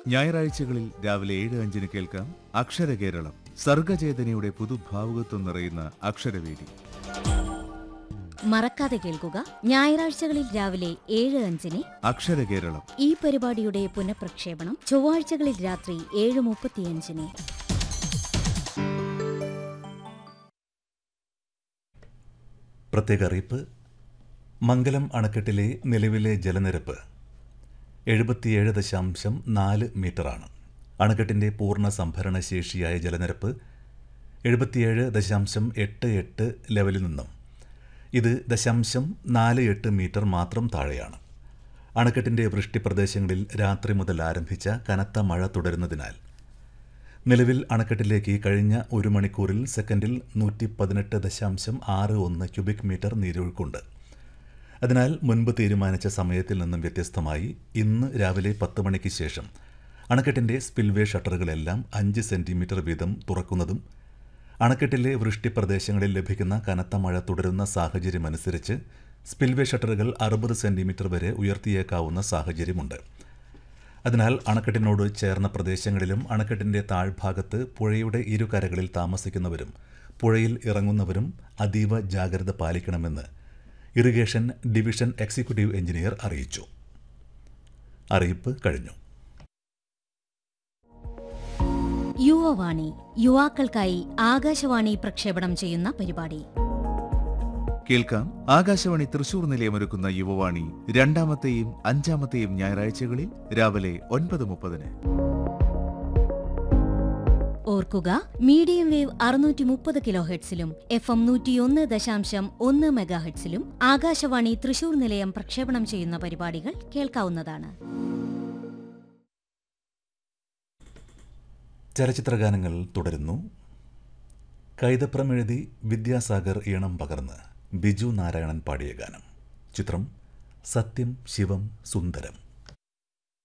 ഞായറാഴ്ചകളിൽ രാവിലെ ഏഴ് അഞ്ചിന് കേൾക്കാം അക്ഷരകേരളം സർഗചേതനയുടെ പുതുഭാവുകത്വം നിറയുന്ന അക്ഷരവേദി മറക്കാതെ കേൾക്കുക ഞായറാഴ്ചകളിൽ രാവിലെ ഏഴ് അഞ്ചിന് അക്ഷരകേരളം ഈ പരിപാടിയുടെ പുനഃപ്രക്ഷേപണം ചൊവ്വാഴ്ചകളിൽ രാത്രി ഏഴ് മുപ്പത്തിയഞ്ചിന് പ്രത്യേക അറിയിപ്പ് മംഗലം അണക്കെട്ടിലെ നിലവിലെ ജലനിരപ്പ് എഴുപത്തിയേഴ് ദശാംശം നാല് മീറ്ററാണ് അണക്കെട്ടിൻ്റെ പൂർണ്ണ സംഭരണ ശേഷിയായ ജലനിരപ്പ് എഴുപത്തിയേഴ് ദശാംശം എട്ട് എട്ട് ലെവലിൽ നിന്നും ഇത് ദശാംശം നാല് എട്ട് മീറ്റർ മാത്രം താഴെയാണ് അണക്കെട്ടിൻ്റെ വൃഷ്ടിപ്രദേശങ്ങളിൽ രാത്രി മുതൽ ആരംഭിച്ച കനത്ത മഴ തുടരുന്നതിനാൽ നിലവിൽ അണക്കെട്ടിലേക്ക് കഴിഞ്ഞ ഒരു മണിക്കൂറിൽ സെക്കൻഡിൽ നൂറ്റി പതിനെട്ട് ദശാംശം ആറ് ഒന്ന് ക്യൂബിക് മീറ്റർ നീരൊഴുക്കുണ്ട് അതിനാൽ മുൻപ് തീരുമാനിച്ച സമയത്തിൽ നിന്നും വ്യത്യസ്തമായി ഇന്ന് രാവിലെ പത്ത് മണിക്ക് ശേഷം അണക്കെട്ടിൻ്റെ സ്പിൽവേ ഷട്ടറുകളെല്ലാം അഞ്ച് സെൻറ്റിമീറ്റർ വീതം തുറക്കുന്നതും അണക്കെട്ടിലെ വൃഷ്ടിപ്രദേശങ്ങളിൽ ലഭിക്കുന്ന കനത്ത മഴ തുടരുന്ന സാഹചര്യമനുസരിച്ച് സ്പിൽവേ ഷട്ടറുകൾ അറുപത് സെൻറ്റിമീറ്റർ വരെ ഉയർത്തിയേക്കാവുന്ന സാഹചര്യമുണ്ട് അതിനാൽ അണക്കെട്ടിനോട് ചേർന്ന പ്രദേശങ്ങളിലും അണക്കെട്ടിൻ്റെ താഴ്ഭാഗത്ത് പുഴയുടെ ഇരുകരകളിൽ താമസിക്കുന്നവരും പുഴയിൽ ഇറങ്ങുന്നവരും അതീവ ജാഗ്രത പാലിക്കണമെന്ന് ഇറിഗേഷൻ ഡിവിഷൻ എക്സിക്യൂട്ടീവ് എഞ്ചിനീയർ അറിയിച്ചു അറിയിപ്പ് കഴിഞ്ഞു യുവവാണി യുവാക്കൾക്കായി ആകാശവാണി പ്രക്ഷേപണം ചെയ്യുന്ന പരിപാടി കേൾക്കാം ആകാശവാണി തൃശൂർ നിലയമൊരുക്കുന്ന യുവവാണി രണ്ടാമത്തെയും അഞ്ചാമത്തെയും ഞായറാഴ്ചകളിൽ രാവിലെ ഒൻപത് മുപ്പതിന് ഓർക്കുക മീഡിയം വേവ് അറുന്നൂറ്റി മുപ്പത് കിലോ ഹെഡ്സിലും എഫ് എം നൂറ്റിയൊന്ന് ദശാംശം ഒന്ന് മെഗാഹെഡ്സിലും ആകാശവാണി തൃശൂർ നിലയം പ്രക്ഷേപണം ചെയ്യുന്ന പരിപാടികൾ കേൾക്കാവുന്നതാണ് ചലച്ചിത്രഗാനങ്ങൾ തുടരുന്നു കൈതപ്രം എഴുതി വിദ്യാസാഗർ ഈണം പകർന്ന് ബിജു നാരായണൻ പാടിയ ഗാനം ചിത്രം സത്യം ശിവം സുന്ദരം